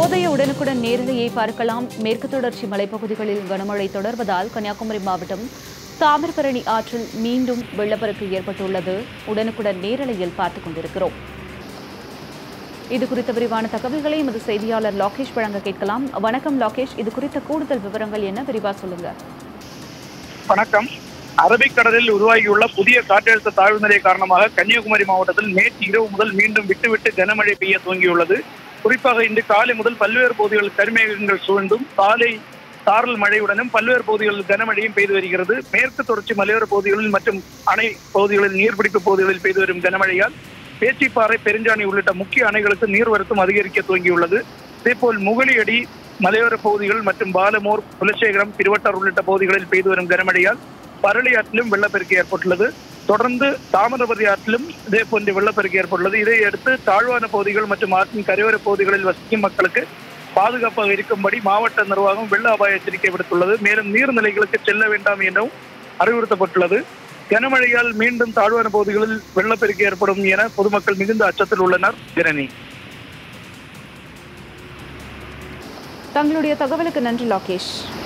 தற்போதைய உடனுக்குடன் நேரலையை பார்க்கலாம் மேற்கு தொடர்ச்சி மலைப்பகுதிகளில் கனமழை தொடர்வதால் கன்னியாகுமரி மாவட்டம் தாமிரபரணி ஆற்றில் மீண்டும் வெள்ளப்பெருக்கு ஏற்பட்டுள்ளது உடனுக்குடன் நேரலையில் பார்த்துக் கொண்டிருக்கிறோம் இது குறித்த விரிவான தகவல்களை எமது செய்தியாளர் லோகேஷ் வழங்க கேட்கலாம் வணக்கம் லோகேஷ் இது குறித்த கூடுதல் விவரங்கள் என்ன விரிவா சொல்லுங்க வணக்கம் அரபிக்கடலில் உருவாகியுள்ள புதிய காற்றழுத்த தாழ்வு நிலை காரணமாக கன்னியாகுமரி மாவட்டத்தில் நேற்று இரவு முதல் மீண்டும் விட்டுவிட்டு கனமழை பெய்ய துவங்கியுள்ளது குறிப்பாக இன்று காலை முதல் பல்வேறு பகுதிகளில் கருமேகங்கள் சூழ்ந்தும் சாலை சாரல் மழையுடனும் பல்வேறு பகுதிகளில் கனமழையும் பெய்து வருகிறது மேற்கு தொடர்ச்சி மலையோர பகுதிகளில் மற்றும் அணை பகுதிகளில் நீர்பிடிப்பு பகுதிகளில் பெய்து வரும் கனமழையால் பேச்சிப்பாறை பெருஞ்சாணி உள்ளிட்ட முக்கிய அணைகளுக்கு நீர்வரத்தும் அதிகரிக்க துவங்கியுள்ளது இதேபோல் முகலியடி மலையோர பகுதிகள் மற்றும் பாலமோர் குலசேகரம் திருவட்டார் உள்ளிட்ட பகுதிகளில் பெய்து வரும் கனமழையால் பரளி ஆற்றிலும் வெள்ளப்பெருக்கு ஏற்பட்டுள்ளது தொடர்ந்து தாமிரபரணி ஆற்றிலும் இதே போன்ற வெள்ளப்பெருக்கு ஏற்பட்டுள்ளது இதையடுத்து தாழ்வான பகுதிகள் மற்றும் ஆற்றின் கரையோர பகுதிகளில் வசிக்கும் மக்களுக்கு பாதுகாப்பாக இருக்கும்படி மாவட்ட நிர்வாகம் வெள்ள அபாய எச்சரிக்கை விடுத்துள்ளது மேலும் நீர்நிலைகளுக்கு செல்ல வேண்டாம் எனவும் அறிவுறுத்தப்பட்டுள்ளது கனமழையால் மீண்டும் தாழ்வான பகுதிகளில் வெள்ளப்பெருக்கு ஏற்படும் என பொதுமக்கள் மிகுந்த அச்சத்தில் உள்ளனர் திரணி தங்களுடைய தகவலுக்கு நன்றி லோகேஷ்